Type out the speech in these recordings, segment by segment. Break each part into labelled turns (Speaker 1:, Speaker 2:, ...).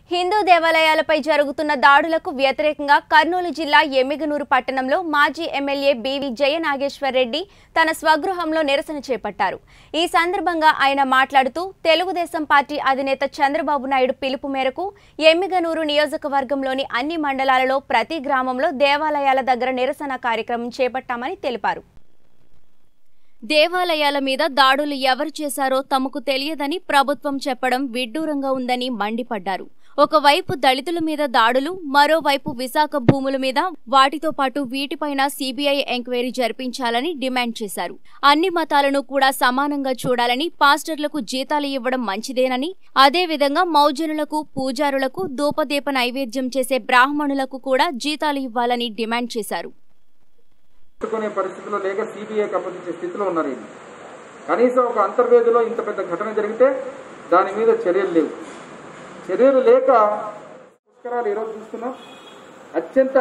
Speaker 1: హిందూ దేవాలయాలపై జరుగుతున్న దాడులకు వ్యతిరేకంగా కర్నూలు జిల్లా ఎమ్మిగనూరు పట్టణంలో మాజీ ఎమ్మెల్యే బీవీ జయనాగేశ్వర్ రెడ్డి తన స్వగృహంలో నిరసన చేపట్టారు ఈ సందర్భంగా ఆయన మాట్లాడుతూ తెలుగుదేశం పార్టీ అధినేత చంద్రబాబు నాయుడు పిలుపు మేరకు ఎమ్మిగనూరు నియోజకవర్గంలోని అన్ని మండలాలలో ప్రతి గ్రామంలో దేవాలయాల దగ్గర నిరసన కార్యక్రమం చేపట్టామని తెలిపారు దేవాలయాల మీద దాడులు ఎవరు చేశారో తమకు తెలియదని ప్రభుత్వం చెప్పడం విడ్డూరంగా ఉందని మండిపడ్డారు ఒకవైపు దళితుల మీద దాడులు మరోవైపు విశాఖ భూముల మీద వాటితో పాటు వీటిపైన సీబీఐ ఎంక్వైరీ జరిపించాలని డిమాండ్ చేశారు అన్ని మతాలను కూడా సమానంగా చూడాలని పాస్టర్లకు జీతాలు ఇవ్వడం మంచిదేనని అదేవిధంగా మౌజనులకు పూజారులకు ధూపదీప నైవేద్యం చేసే బ్రాహ్మణులకు కూడా జీతాలు ఇవ్వాలని డిమాండ్ చేశారు
Speaker 2: పెట్టుకునే పరిస్థితిలో లేక సిబిఐకి అప్పగించే స్థితిలో ఉన్నారు ఈయన కనీసం ఒక అంతర్వేదిలో ఇంత పెద్ద ఘటన జరిగితే దాని మీద చర్యలు లేవు చర్యలు లేక పుష్కరాలు ఈరోజు చూస్తున్నాం అత్యంత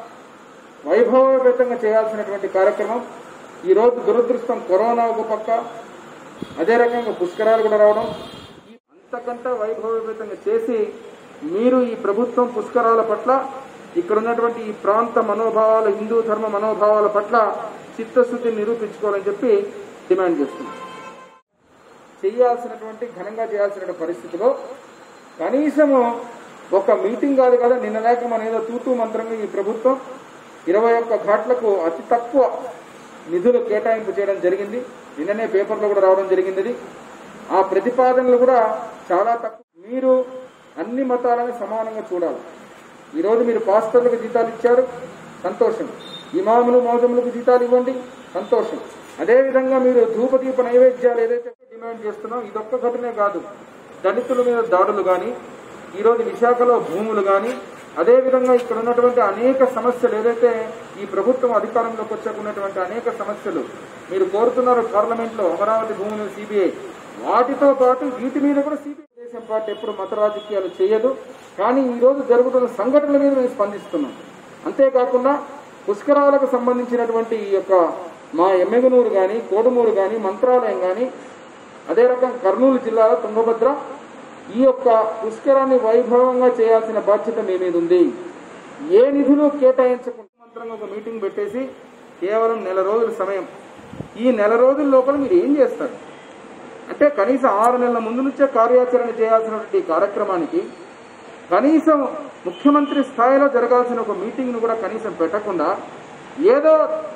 Speaker 2: వైభవపేతంగా చేయాల్సినటువంటి కార్యక్రమం ఈరోజు దురదృష్టం కరోనా ఒక పక్క అదే రకంగా పుష్కరాలు కూడా రావడం అంతకంటే వైభవపేతంగా చేసి మీరు ఈ ప్రభుత్వం పుష్కరాల పట్ల ఇక్కడ ఉన్నటువంటి ఈ ప్రాంత మనోభావాల హిందూ ధర్మ మనోభావాల పట్ల చిత్తశుద్ధిని నిరూపించుకోవాలని చెప్పి డిమాండ్ చేస్తున్నాం చేయాల్సినటువంటి ఘనంగా చేయాల్సిన పరిస్థితిలో కనీసము ఒక మీటింగ్ కాదు కదా నిన్న లేక మన ఏదో తూతూ మంత్రంగా ఈ ప్రభుత్వం ఇరవై ఒక్క ఘాట్లకు అతి తక్కువ నిధులు కేటాయింపు చేయడం జరిగింది నిన్ననే పేపర్లో కూడా రావడం జరిగింది ఇది. ఆ ప్రతిపాదనలు కూడా చాలా తక్కువ మీరు అన్ని మతాలను సమానంగా చూడాలి ఈరోజు మీరు పాస్టర్లకు జీతాలు ఇచ్చారు సంతోషం ఇమాములు మౌజములకు జీతాలు ఇవ్వండి సంతోషం అదేవిధంగా మీరు ధూపదీప నైవేద్యాలు ఏదైతే డిమాండ్ చేస్తున్నాం ఇదొక్క ఘటనే కాదు దళితుల మీద దాడులు కానీ ఈరోజు విశాఖలో భూములు కానీ అదేవిధంగా ఇక్కడ ఉన్నటువంటి అనేక సమస్యలు ఏదైతే ఈ ప్రభుత్వం అధికారంలోకి వచ్చాక ఉన్నటువంటి అనేక సమస్యలు మీరు కోరుతున్నారు పార్లమెంట్లో అమరావతి భూములు సిబిఐ వాటితో పాటు వీటి మీద కూడా సిబిఐ దేశం పార్టీ ఎప్పుడు మత రాజకీయాలు చేయదు కానీ ఈ రోజు జరుగుతున్న సంఘటనల మీద మేము స్పందిస్తున్నాం అంతేకాకుండా పుష్కరాలకు సంబంధించినటువంటి ఈ యొక్క మా ఎమ్మెగనూరు కానీ కోడుమూరు కానీ మంత్రాలయం కానీ అదే రకం కర్నూలు జిల్లాలో తుంగభద్ర ఈ యొక్క పుష్కరాన్ని వైభవంగా చేయాల్సిన బాధ్యత మీ మీద ఉంది ఏ నిధులు కేటాయించకుండా మంత్రంగా ఒక మీటింగ్ పెట్టేసి కేవలం నెల రోజుల సమయం ఈ నెల రోజుల లోపల మీరు ఏం చేస్తారు అంటే కనీసం ఆరు నెలల ముందు నుంచే కార్యాచరణ చేయాల్సినటువంటి ఈ కార్యక్రమానికి కనీసం ముఖ్యమంత్రి స్థాయిలో జరగాల్సిన ఒక మీటింగ్ను కూడా కనీసం పెట్టకుండా ఏదో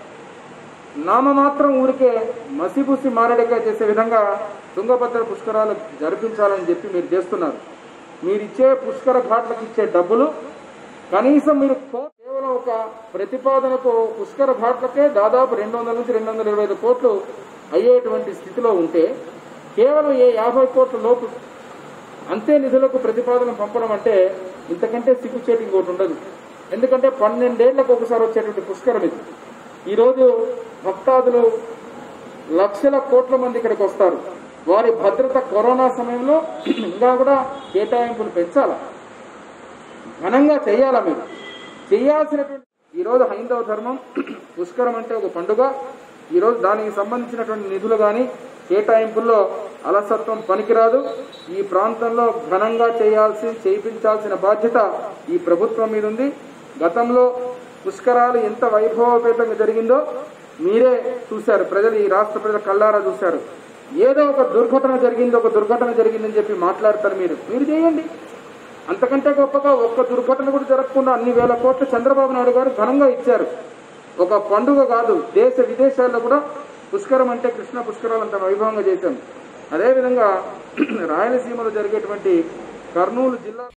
Speaker 2: నామమాత్రం ఊరికే మసిబుసి మారడిగా చేసే విధంగా తుంగభద్ర పుష్కరాలు జరిపించాలని చెప్పి మీరు చేస్తున్నారు మీరు ఇచ్చే పుష్కర ఘాట్లకు ఇచ్చే డబ్బులు కనీసం మీరు కో- కేవలం ఒక ప్రతిపాదనకు పుష్కర ఘాట్లకే దాదాపు రెండు వందల నుంచి రెండు వందల ఇరవై ఐదు కోట్లు అయ్యేటువంటి స్థితిలో ఉంటే కేవలం ఏ యాభై కోట్ల లోపు అంతే నిధులకు ప్రతిపాదన పంపడం అంటే ఇంతకంటే సిగ్గుచేటి ఇంకోటి ఉండదు ఎందుకంటే పన్నెండేళ్లకు ఒకసారి వచ్చేటువంటి పుష్కరం ఇది ఈరోజు భక్తాదులు లక్షల కోట్ల మంది ఇక్కడికి వస్తారు వారి భద్రత కరోనా సమయంలో ఇంకా కూడా కేటాయింపులు పెంచాలా ఘనంగా చేయాలా మీరు చేయాల్సినటువంటి ఈరోజు హైందవ ధర్మం పుష్కరం అంటే ఒక పండుగ ఈరోజు దానికి సంబంధించినటువంటి నిధులు కానీ కేటాయింపుల్లో అలసత్వం పనికిరాదు ఈ ప్రాంతంలో ఘనంగా చేయాల్సి చేయించాల్సిన బాధ్యత ఈ ప్రభుత్వం మీద ఉంది గతంలో పుష్కరాలు ఎంత వైభవపేతంగా జరిగిందో మీరే చూశారు ప్రజలు ఈ రాష్ట్ర ప్రజల కళ్ళారా చూశారు ఏదో ఒక దుర్ఘటన జరిగింది ఒక దుర్ఘటన జరిగిందని చెప్పి మాట్లాడతారు మీరు మీరు చేయండి అంతకంటే గొప్పగా ఒక్క దుర్ఘటన కూడా జరగకుండా అన్ని వేల కోట్ల చంద్రబాబు నాయుడు గారు ఘనంగా ఇచ్చారు ఒక పండుగ కాదు దేశ విదేశాల్లో కూడా పుష్కరం అంటే కృష్ణ పుష్కరాలు అంత వైభవంగా చేశాం అదేవిధంగా రాయలసీమలో జరిగేటువంటి కర్నూలు జిల్లా